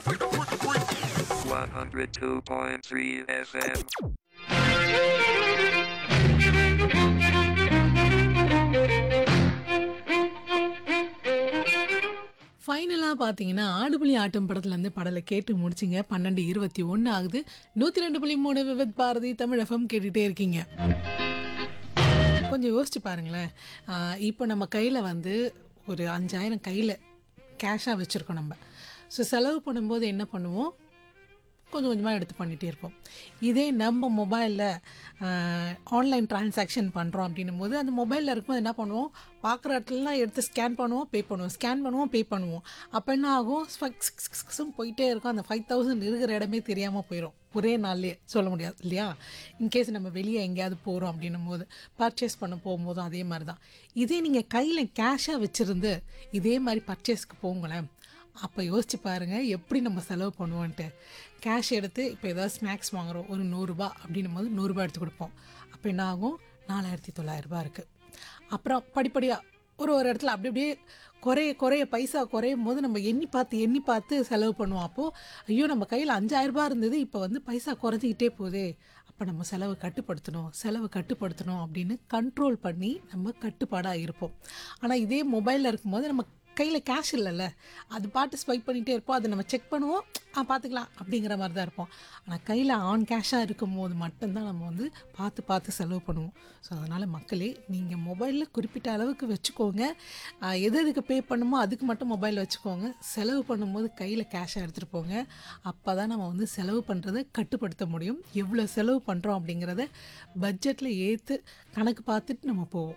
102.3 FM. ஃபைனலாக பார்த்தீங்கன்னா ஆடுபுலி ஆட்டம் படத்துலேருந்து பாடலை கேட்டு முடிச்சிங்க பன்னெண்டு இருபத்தி ஒன்று ஆகுது நூற்றி ரெண்டு புள்ளி மூணு விவத் பாரதி தமிழ் எஃப்எம் கேட்டுகிட்டே இருக்கீங்க கொஞ்சம் யோசிச்சு பாருங்களேன் ஆஹ் இப்போ நம்ம கையில் வந்து ஒரு அஞ்சாயிரம் கையில் கேஷாக வச்சுருக்கோம் நம்ம ஸோ செலவு பண்ணும்போது என்ன பண்ணுவோம் கொஞ்சம் கொஞ்சமாக எடுத்து பண்ணிகிட்டே இருப்போம் இதே நம்ம மொபைலில் ஆன்லைன் டிரான்சாக்ஷன் பண்ணுறோம் அப்படின்னும் போது அந்த மொபைலில் இருக்கும்போது என்ன பண்ணுவோம் பார்க்குற இடத்துலலாம் எடுத்து ஸ்கேன் பண்ணுவோம் பே பண்ணுவோம் ஸ்கேன் பண்ணுவோம் பே பண்ணுவோம் அப்போ என்ன ஆகும் ஸ்பக்ஸும் போயிட்டே இருக்கும் அந்த ஃபைவ் தௌசண்ட் இருக்கிற இடமே தெரியாமல் போயிடும் ஒரே நாள்லேயே சொல்ல முடியாது இல்லையா இன்கேஸ் நம்ம வெளியே எங்கேயாவது போகிறோம் அப்படின்னும் போது பர்ச்சேஸ் பண்ண போகும்போதும் அதே மாதிரி தான் இதே நீங்கள் கையில் கேஷாக வச்சுருந்து இதே மாதிரி பர்ச்சேஸ்க்கு போங்களேன் அப்போ யோசிச்சு பாருங்கள் எப்படி நம்ம செலவு பண்ணுவோன்ட்டு கேஷ் எடுத்து இப்போ ஏதாவது ஸ்நாக்ஸ் வாங்குகிறோம் ஒரு நூறுரூபா அப்படின்னும் போது நூறுரூபா எடுத்து கொடுப்போம் அப்போ என்ன ஆகும் நாலாயிரத்தி தொள்ளாயிரரூபா இருக்குது அப்புறம் படிப்படியாக ஒரு ஒரு இடத்துல அப்படி அப்படியே குறைய குறைய பைசா குறையும் போது நம்ம எண்ணி பார்த்து எண்ணி பார்த்து செலவு பண்ணுவோம் அப்போது ஐயோ நம்ம கையில் அஞ்சாயிரரூபா இருந்தது இப்போ வந்து பைசா குறைஞ்சிக்கிட்டே போகுதே அப்போ நம்ம செலவு கட்டுப்படுத்தணும் செலவு கட்டுப்படுத்தணும் அப்படின்னு கண்ட்ரோல் பண்ணி நம்ம கட்டுப்பாடாக இருப்போம் ஆனால் இதே மொபைலில் இருக்கும்போது நம்ம கையில் கேஷ் இல்லைல்ல அது பாட்டு ஸ்வைப் பண்ணிகிட்டே இருப்போம் அதை நம்ம செக் பண்ணுவோம் ஆ பார்த்துக்கலாம் அப்படிங்கிற மாதிரி தான் இருப்போம் ஆனால் கையில் ஆன் கேஷாக இருக்கும் போது மட்டும்தான் நம்ம வந்து பார்த்து பார்த்து செலவு பண்ணுவோம் ஸோ அதனால் மக்களே நீங்கள் மொபைலில் குறிப்பிட்ட அளவுக்கு வச்சுக்கோங்க ஆ, எது எதுக்கு பே பண்ணுமோ அதுக்கு மட்டும் மொபைலில் வச்சுக்கோங்க செலவு பண்ணும்போது கையில் கேஷாக எடுத்துகிட்டு போங்க அப்போ தான் நம்ம வந்து செலவு பண்ணுறதை கட்டுப்படுத்த முடியும் எவ்வளோ செலவு பண்ணுறோம் அப்படிங்கிறத பட்ஜெட்டில் ஏற்று கணக்கு பார்த்துட்டு நம்ம போவோம்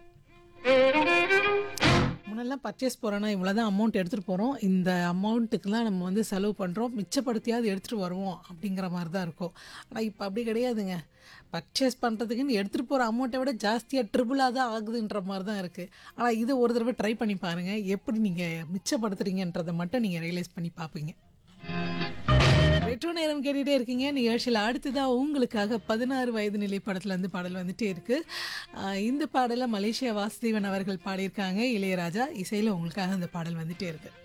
முன்னெல்லாம் பர்ச்சேஸ் போகிறோன்னா இவ்வளோ தான் அமௌண்ட் எடுத்துகிட்டு போகிறோம் இந்த அமௌண்ட்டுக்கெலாம் நம்ம வந்து செலவு பண்ணுறோம் மிச்சப்படுத்தியாவது எடுத்துகிட்டு வருவோம் அப்படிங்கிற மாதிரி தான் இருக்கும் ஆனால் இப்போ அப்படி கிடையாதுங்க பர்ச்சேஸ் பண்ணுறதுக்குன்னு எடுத்துகிட்டு போகிற அமௌண்ட்டை விட ஜாஸ்தியாக ட்ரிபிளாக தான் ஆகுதுன்ற மாதிரி தான் இருக்குது ஆனால் இது ஒரு தடவை ட்ரை பண்ணி பாருங்கள் எப்படி நீங்கள் மிச்சப்படுத்துறீங்கன்றதை மட்டும் நீங்கள் ரியலைஸ் பண்ணி பார்ப்பீங்க ரெட்ரோ நேரம் கேட்டுகிட்டே இருக்கீங்க நிகழ்ச்சியில் அடுத்ததாக உங்களுக்காக பதினாறு வயது நிலை படத்துலேருந்து பாடல் வந்துட்டே இருக்கு ஆஹ் இந்த பாடலை மலேசியா வாசுதேவன் அவர்கள் பாடியிருக்காங்க இளையராஜா இசையில் உங்களுக்காக அந்த பாடல் வந்துட்டே இருக்கு